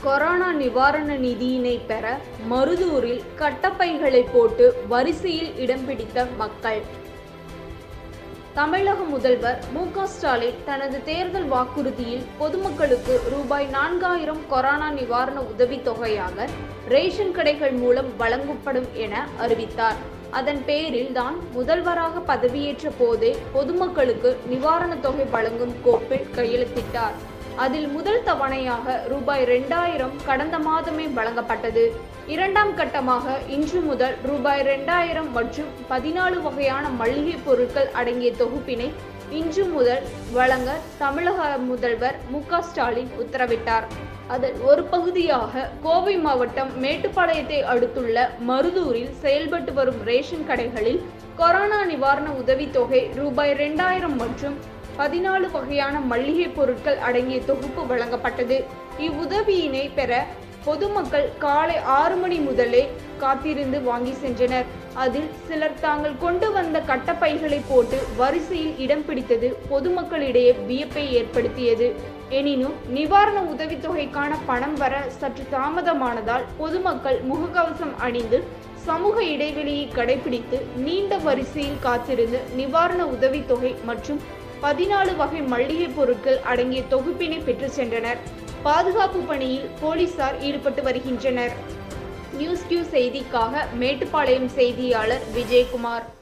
corona நிவாரண நிதியினை பெற மருதூரில் கட்டப்பைகளை போட்டு வரிசையில் இடம் பிடித்த மக்கள் தமிழக முதல்வர் மு க ஸ்டாலின் தனது தேர்தல் வாக்குறுதியில் பொதுமக்களுக்கு ரூபாய் நான்காயிரம் கொரோனா நிவாரண உதவித் தொகையாக ரேஷன் கடைகள் மூலம் வழங்கப்படும் என அறிவித்தார் அதன் பேரில் தான் முதல்வராக பதவியேற்ற போதே பொதுமக்களுக்கு நிவாரணத் தொகை வழங்கும் கோப்பில் கையெழுத்திட்டார் அதில் முதல் தவணையாக ரூபாய் இரண்டாயிரம் கடந்த மாதமே வழங்கப்பட்டது இரண்டாம் கட்டமாக இன்று முதல் ரூபாய் இரண்டாயிரம் மற்றும் பதினாலு வகையான மளிகை பொருட்கள் அடங்கிய தொகுப்பினை இன்று முதல் வழங்க தமிழக முதல்வர் மு க ஸ்டாலின் உத்தரவிட்டார் அதன் ஒரு பகுதியாக கோவை மாவட்டம் மேட்டுப்பாளையத்தை அடுத்துள்ள மருதூரில் செயல்பட்டு வரும் ரேஷன் கடைகளில் கொரோனா நிவாரண உதவித்தொகை ரூபாய் இரண்டாயிரம் மற்றும் பதினாலு வகையான மளிகை பொருட்கள் அடங்கிய தொகுப்பு வழங்கப்பட்டது இவ்வுதவியினை பெற பொதுமக்கள் காலை ஆறு மணி முதலே காத்திருந்து வாங்கி சென்றனர் அதில் சிலர் தாங்கள் கொண்டு வந்த கட்டப்பைகளை போட்டு வரிசையில் இடம் பிடித்தது பொதுமக்களிடையே வியப்பை ஏற்படுத்தியது எனினும் நிவாரண உதவித்தொகைக்கான பணம் வர சற்று தாமதமானதால் பொதுமக்கள் முகக்கவசம் அணிந்து சமூக இடைவெளியை கடைபிடித்து நீண்ட வரிசையில் காத்திருந்து நிவாரண உதவித்தொகை மற்றும் பதினாலு வகை மளிகை பொருட்கள் அடங்கிய தொகுப்பினை பெற்று சென்றனர் பாதுகாப்பு பணியில் போலீசார் ஈடுபட்டு வருகின்றனர் நியூஸ் கியூ செய்திக்காக மேட்டுப்பாளையம் செய்தியாளர் விஜயகுமார்